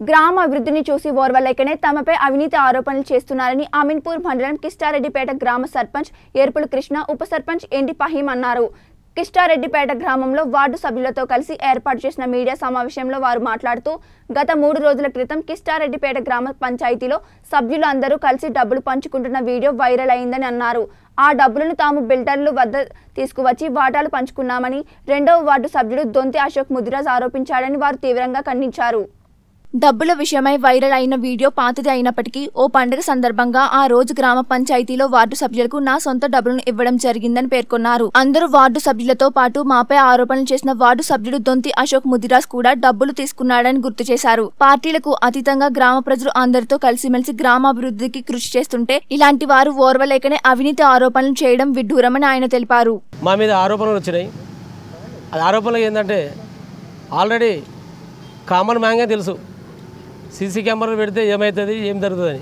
గ్రామ అభివృద్ధిని చూసి ఓర్వలేకనే తమపై అవినీతి ఆరోపణలు చేస్తున్నారని అమీన్పూర్ మండలం కిష్టారెడ్డిపేట గ్రామ సర్పంచ్ ఏర్పుల కృష్ణ ఉప సర్పంచ్ ఎండి ఫహీం అన్నారు కిష్టారెడ్డిపేట గ్రామంలో వార్డు సభ్యులతో కలిసి ఏర్పాటు చేసిన మీడియా సమావేశంలో వారు మాట్లాడుతూ గత మూడు రోజుల క్రితం కిష్టారెడ్డిపేట గ్రామ పంచాయతీలో సభ్యులు అందరూ కలిసి డబ్బులు పంచుకుంటున్న వీడియో వైరల్ అయిందని అన్నారు ఆ డబ్బులను తాము బిల్డర్లు వద్ద తీసుకువచ్చి వాటాలు పంచుకున్నామని రెండవ వార్డు సభ్యుడు దొంతి అశోక్ ముదిరాజ్ ఆరోపించాడని వారు తీవ్రంగా ఖండించారు డబ్బుల విషయమై వైరల్ అయిన వీడియో పాతది అయినప్పటికీ ఓ పండుగ సందర్భంగా ఆ రోజు గ్రామ పంచాయతీలో వార్డు సభ్యులకు నా సొంత డబ్బులను ఇవ్వడం జరిగిందని పేర్కొన్నారు అందరూ వార్డు సభ్యులతో పాటు మాపై ఆరోపణలు చేసిన వార్డు సభ్యుడు దొంతి అశోక్ ముదిరాజ్ కూడా డబ్బులు తీసుకున్నాడని గుర్తు చేశారు పార్టీలకు అతీతంగా గ్రామ ప్రజలు అందరితో కలిసిమెలిసి గ్రామాభివృద్ధికి కృషి చేస్తుంటే ఇలాంటి వారు ఓర్వలేకనే అవినీతి ఆరోపణలు చేయడం విడ్డూరమని ఆయన తెలిపారు మా మీద ఆరోపణలు వచ్చినాయి అది ఆరోపణలు ఏంటంటే ఆల్రెడీ కామన్ మ్యాంగే తెలుసు సీసీ కెమెరాలు పెడితే ఏమవుతుంది ఏం జరుగుతుందని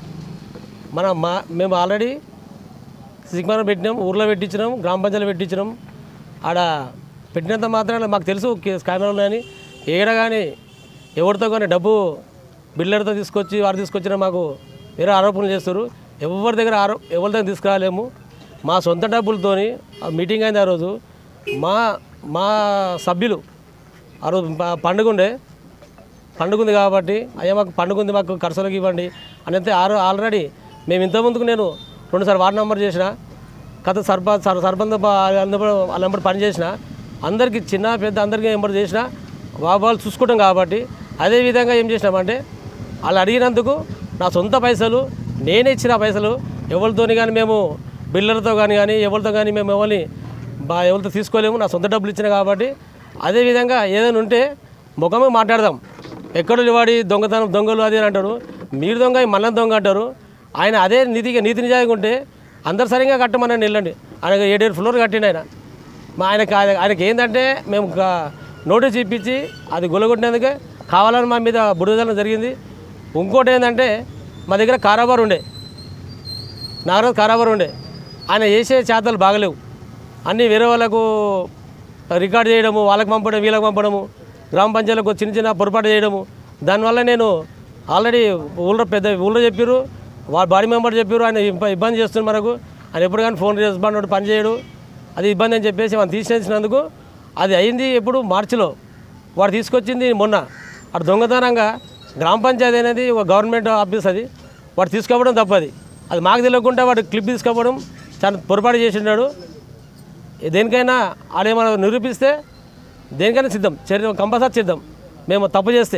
మన మా మేము ఆల్రెడీ సీసీ కెమెరా పెట్టినాం ఊర్లో పెట్టించినాం గ్రామ పంచాయతీలో పెట్టించినాం ఆడ పెట్టినంత మాత్రాన మాకు తెలుసు కే- కెమెరాలు ఉన్నాయని ఏడ కానీ ఎవరితో కానీ డబ్బు బిల్డర్తో తీసుకొచ్చి వారు తీసుకొచ్చినా మాకు వేరే ఆరోపణలు చేస్తారు ఎవరి దగ్గర ఆరో ఎవరి దగ్గర తీసుకురాలేము మా సొంత డబ్బులతోని ఆ మీటింగ్ అయింది ఆ రోజు మా మా సభ్యులు ఆ రోజు ప- పండుగ ఉండే పండుగ ఉంది కాబట్టి అయ్యా మాకు పండుగ ఉంది మాకు ఖర్చులకు ఇవ్వండి అని అయితే ఆరు ఆల్రెడీ మేము ఇంతకుముందుకు నేను రెండుసార్లు వార్డు నెంబర్ చేసిన కథ సర్పంచ్ సర్ సర్పంచ్ వాళ్ళ నెంబర్ పని చేసిన అందరికీ చిన్న పెద్ద అందరికీ నెంబర్ చేసిన వాళ్ళు చూసుకుంటాం కాబట్టి అదే విధంగా ఏం చేసినామంటే వాళ్ళు అడిగినందుకు నా సొంత పైసలు నేనే ఇచ్చిన పైసలు ఎవరితోని కానీ మేము బిల్లర్తో కానీ కానీ ఎవరితో కానీ మేము ఎవరిని బా ఎవరితో తీసుకోలేము నా సొంత డబ్బులు ఇచ్చిన కాబట్టి అదేవిధంగా ఏదైనా ఉంటే ముఖమే మాట్లాడదాం ఎక్కడో వాడి దొంగతనం దొంగలు అది అని అంటారు మీరు దొంగ మళ్ళీ దొంగ అంటారు ఆయన అదే నీతిగా నీతి నిజాయిగా ఉంటే అందరు సరిగా కట్టమని వెళ్ళండి ఆయన ఏడేడు ఫ్లోర్ కట్టిండు ఆయన మా ఆయనకి ఆయన- ఆయనకి ఏంటంటే మేము ఒక నోటీస్ ఇప్పించి అది గొలగొట్టినందుకే కావాలని మా మీద బుడిదలం జరిగింది ఇంకోటి ఏంటంటే మా దగ్గర కారాబార్ ఉండే నాగరాజు కారాబార్ ఉండే ఆయన చేసే చేతలు బాగలేవు అన్నీ వేరే వాళ్ళకు రికార్డ్ చేయడము వాళ్ళకి పంపడం వీళ్ళకి పంపడము గ్రామ పంచాయతీలకు చిన్న చిన్న పొరపాటు చేయడము దానివల్ల నేను ఆల్రెడీ ఊళ్ళో పెద్ద ఊళ్ళో చెప్పారు వాళ్ళ బాడీ మెంబర్ చెప్పారు ఆయన ఇబ్బ- ఇబ్బంది చేస్తుంది మనకు ఆయన ఎప్పుడు కానీ ఫోన్ రెస్పాండ్ పని చేయడు అది ఇబ్బంది అని చెప్పేసి మనం తీసేసినందుకు అది అయింది ఎప్పుడు మార్చిలో వాడు తీసుకొచ్చింది మొన్న అటు దొంగతనంగా గ్రామ పంచాయతీ అనేది ఒక గవర్నమెంట్ ఆఫీస్ అది వాడు తీసుకోవడం తప్పది అది మాకు తెలియకుండా వాడు క్లిప్ తీసుకోవడం చాలా పొరపాటు చేసిండాడు దేనికైనా ఆడేమైనా నిరూపిస్తే దేనికైనా సిద్ధం చర్య కంపల్సరీ సిద్ధం మేము తప్పు చేస్తే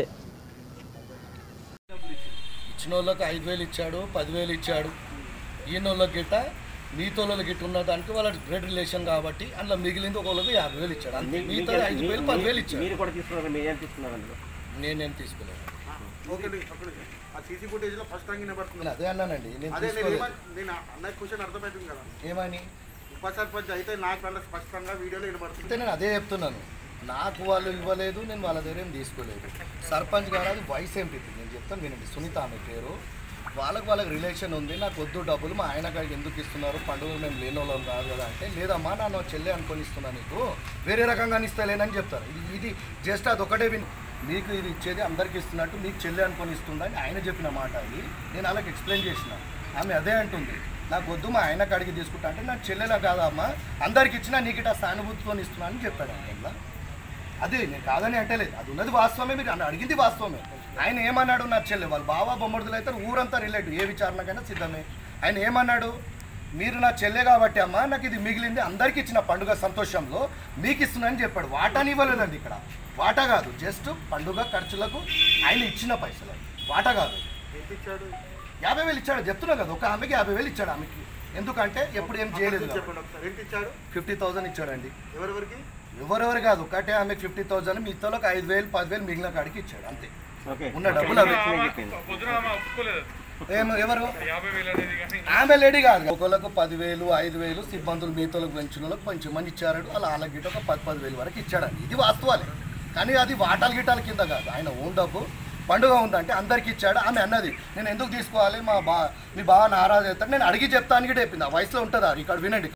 ఇచ్చిన వాళ్ళకి ఐదు వేలు ఇచ్చాడు పదివేలు ఇచ్చాడు ఈయన వాళ్ళకి గిట్ట మిగతా వాళ్ళకి గిట్ట ఉన్న దానికి వాళ్ళ బ్లడ్ రిలేషన్ కాబట్టి అందులో మిగిలింది ఒక వాళ్ళకి యాభై వేలు ఇచ్చాడు అంతే మిగతా ఐదు వేలు పదివేలు ఇచ్చాడు మీరు కూడా తీసుకున్నారు మీరు ఏం తీసుకున్నారు అందులో నేనేం తీసుకోలేదు ఓకే అక్కడ ఆ సీసీ ఫుటేజ్ లో ఫస్ట్ టైం వినబడుతుంది నేను అదే అన్నానండి నేను అదే నేను తీసుకోలేదు ఏమని- నేను అన్నయ్య క్వశ్చన్ అర్థమవుతుంది కదా ఏమని ఉప సర్పంచ్ అయితే నాకు వల్ల స్పష్టంగా వీడియోలో వినబడుతుంది అయితే నేను అదే చెప్తున్నాను నాకు వాళ్ళు ఇవ్వలేదు నేను వాళ్ళ దగ్గర ఏం తీసుకోలేదు సర్పంచ్ గారు అది వైస్ ఎంపీపీ నేను చెప్తాను వినండి సునీత ఆమె పేరు వాళ్ళకి వాళ్ళకి రిలేషన్ ఉంది నాకు వద్దు డబ్బులు మా ఆయన గారికి ఎందుకు ఇస్తున్నారు పండుగ మేము లేని వాళ్ళం కాదు కదా అంటే లేదమ్మా నన్ను చెల్లి అనుకొని ఇస్తున్నా నీకు వేరే రకంగా ఇస్తలేనని చెప్తారు ఇది ఇది జస్ట్ అది ఒకటే విన్ మీకు ఇది ఇచ్చేది అందరికి ఇస్తున్నట్టు మీకు చెల్లి అనుకొని ఇస్తుండ అని ఆయన చెప్పిన మాట అది నేను వాళ్ళకి ఎక్స్ప్లెయిన్ చేసిన ఆమె అదే అంటుంది నాకు వద్దు మా ఆయన కాడికి తీసుకుంటా అంటే నాకు చెల్లెలా కాదమ్మా అందరికి ఇచ్చినా నీకు ఇట్లా సానుభూతితో ఇస్తున్నా అని చెప్పాడు ఆయన అదే నేను కాదని అంటలేదు అది ఉన్నది వాస్తవమే మీరు అన్న- అడిగింది వాస్తవమే ఆయన ఏమన్నాడు నా చెల్లె వాళ్ళు బావా బొమ్మడుదలు అయితే ఊరంతా రిలేటివ్ ఏ విచారణకైనా సిద్ధమే ఆయన ఏమన్నాడు మీరు నా చెల్లె కాబట్టి అమ్మా నాకు ఇది మిగిలింది అందరికి ఇచ్చిన పండుగ సంతోషంలో మీకు ఇస్తున్నానని చెప్పాడు వాటాని ఇవ్వలేదండి ఇక్కడ వాటా కాదు జస్ట్ పండుగ ఖర్చులకు ఆయన ఇచ్చిన పైసలు వాటా కాదు ఎంత ఇచ్చాడు యాభై వేలు ఇచ్చాడు చెప్తున్నా కదా ఒక ఆమెకి యాభై వేలు ఇచ్చాడు ఆమెకి ఎందుకంటే ఎప్పుడు ఏం చేయలేదు చెప్పండి ఒకసారి ఎంత ఇచ్చాడు ఫిఫ్టీ థౌసండ్ ఇచ్చాడండి ఎవరెవరికి ఎవరెవరు కాదు ఒకటే ఆమె ఫిఫ్టీ థౌసండ్ మిగతాలోకి ఐదు వేలు పదివేలు మిగిలిన కాడికి ఇచ్చాడు అంతే ఓకే ఉన్న డబ్బులు అవి చెప్పింది ఏం ఎవరు ఆమె లేడీ కాదు ఒకళ్ళకు పదివేలు ఐదు వేలు సిబ్బందులు మిగతాలకు పెంచిన వాళ్ళకి కొంచెం మంది ఇచ్చాడు అలా వాళ్ళకి గిట్ట ఒక పది పదివేలు వరకు ఇచ్చాడండి ఇది వాస్తవాలే కానీ అది వాటాలు గిటాల కింద కాదు ఆయన ఓన్ డబ్బు పండుగ ఉందంటే అందరికి ఇచ్చాడు ఆమె అన్నది నేను ఎందుకు తీసుకోవాలి మా బా మీ బాగా నారాజు అవుతాడు నేను అడిగి చెప్తాను కూడా చెప్పింది ఆ వయసులో ఉంటుంది అది ఇక్కడ వినండి